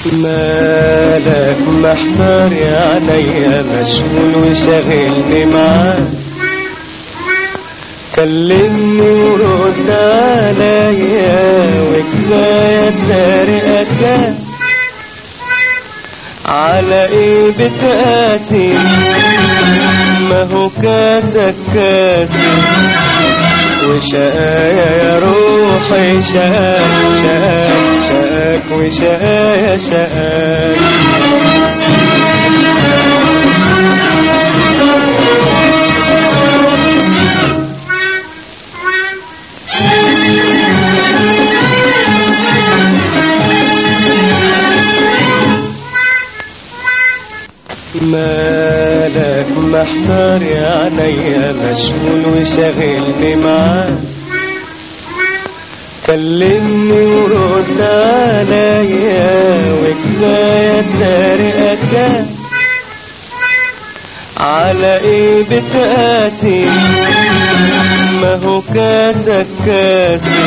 مالك محتار يا عينيا مشغول وشاغلني معاك كلمني ورد عليا وكفاية طريقك على ايه بتقاسي ما هو كاسك كاسي وشقايا يا روحي شقاك شقاك شقاك وشقايا شقاك مالك محتار يا عينيا مشغول وشاغلني معاك كلمني ورد عليا وكفاية طريقك على ايه بتقاسي ما هو كاسك كاسي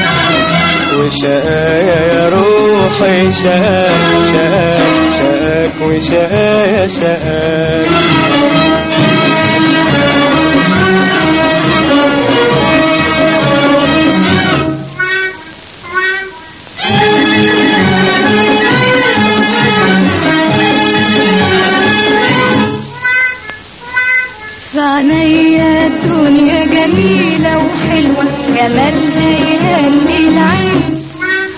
وشقايا يا روحي شقاك شقاك شقاك وشقايا شقاك فعنيا الدنيا جميلة وحلوة جمالها يهني العين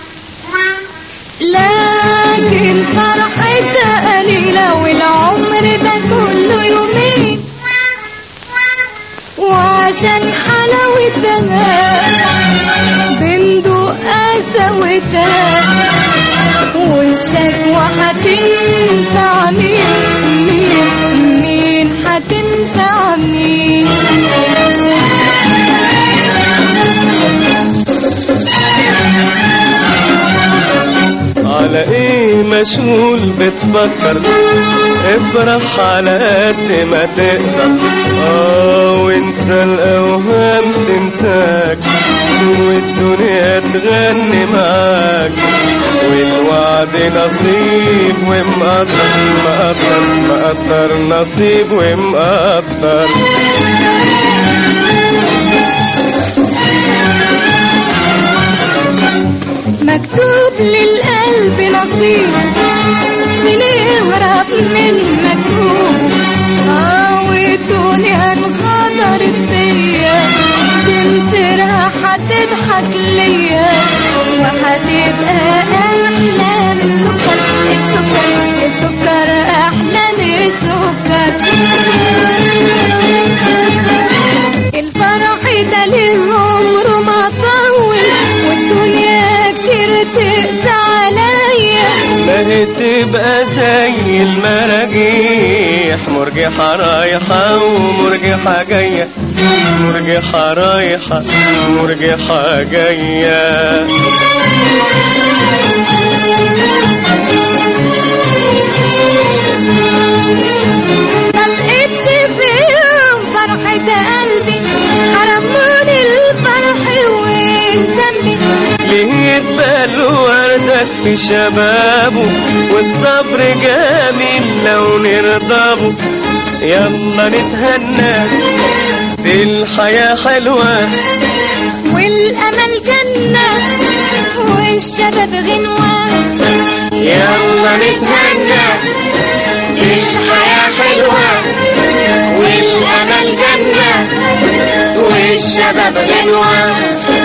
لكن فرحتها قليلة والعمر ده كله يومين وعشان حلاوتها بندق قسوتها والشكوى هتنفع مين مين مين هتنفع مين على ايه مشغول بتفكر افرح على قد ما تقدر اه وانسى الاوهام تنساك والدنيا تغني معاك والوعد نصيب ومقدر مقدر مقدر نصيب ومقدر مكتوب للقلب نصيب بنهرب من مكتوب اه والدنيا انغدرت فيا تمسرها هتضحك ليا وهتبقى احلى من السكر السكر السكر احلى من السكر الفرح ده ليه عمره ما طول والدنيا كتير تقسى عليا ما هي تبقى زي المراجيح مرجحة رايحة ومرجحة جاية مرجحة رايحة مرجحة جاية ما لقيتش فيهم فرحة قلبي حرموني الفرح وذنبي ليه يتبال وردك في شبابه والصبر جميل لو نرضابه يلا نتهنى دي الحياة حلوة والأمل جنة والشباب غنوة يلا نتهنى دي الحياة حلوة والأمل جنة والشباب غنوة